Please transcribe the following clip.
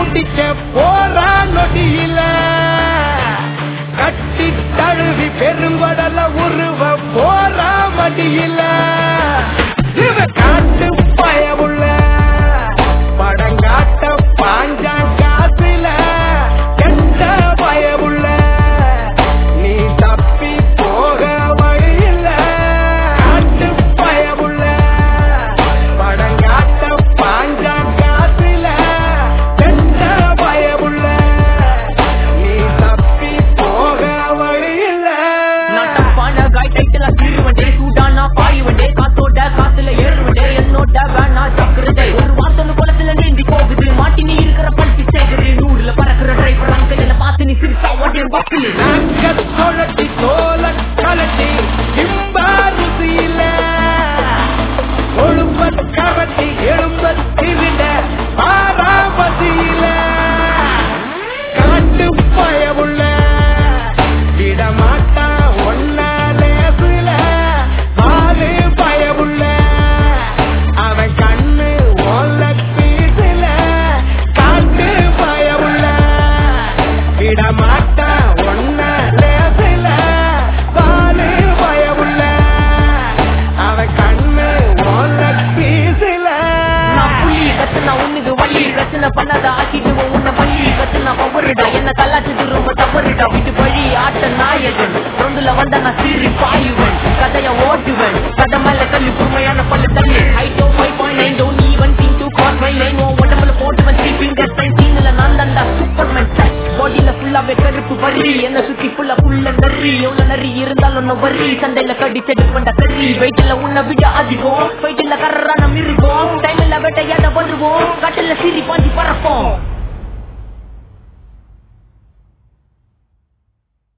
அடிக்க போறா நொடியில கட்டி தழுவி பெருங்கடல உருவ போறா மடியில இவ காட்டு பயவுள்ள படங்காட்ட பாஞ்சான் காசுல கெட்ட பயவுள்ள நீ தப்பி போக வழியில்ல காட்டு பயவுள்ள படங்காட்ட பாஞ்சான் காசுல கெட்ட பயவுள்ள நீ தப்பி போக வழியில்ல நாட்டப்பான காய் டைட்டில் கீழுவண்டே சூடானா பாயுவண்டே காத்தோட காத்துல ஏறுவண்டே என்னோட வேணா ஜாக்கிரதை ஒரு வாசல் குளத்துல நீந்தி போகுது மாட்டி நீ இருக்கிற பல்பி சேகுது நூறுல பறக்குற டிரைவர் அங்கிள் பார்த்து நீ சிரிச்சா ஓட்டே பஸ்ஸில் நாங்க தொழட்டி தோல கலட்டி இம்பா ருசியில கொழுப்ப கரட்டி எழும்ப திருட பாராபதியில காட்டு பயவுள்ள விடமாட்டா ஒன்னா லேசுல பாரு பயவுள்ள அவன் கண்ணு ஓல பீசுல காட்டு பயவுள்ள விடமாட்டா ஒன்ன லேசுல பாரு பயவுள்ள அவன் கண்ணு ஓல பீசுல நான் புள்ளி கத்துனா உன்னுக்கு வள்ளி கத்துன பண்ணாத ஆக்கிடுவோம் உன்னை பள்ளி கத்துனா பவருடா என்ன கலாச்சது ரொம்ப தவறுடா விட்டு வழி ஆட்ட நாயகன் ரொண்டுல வந்த நான் சீறி பாயுவன் கதைய ஓட்டுவன் கதை மேல கல்லு உண்மையான பல்லு தள்ளு ஹைட்டோ ஃபைவ் பாயிண்ட் நைன் டோன் ஈவன் டீம் டூ காஸ் மை லைன் உன் உடம்புல போட்டுவன் த்ரீ ஃபிங்கர் டைம் சீனில் நான் தண்டா சூப்பர்மேன் பாடியில ஃபுல்லாவே கருப்பு வரி என்ன சுத்தி ஃபுல்லா புள்ள நரி எவ்வளவு நரி இருந்தாலும் ஒன்னும் வரி சண்டையில கடிச்செடு பண்ண கறி வெயிட்ல உன்னை விட அதிகம் ஃபைட்டில் கர்றான மிருகம் டைம்ல வேட்டையாட வருவோம் காட்டுல சிரி பாஞ்சி பறப்போம்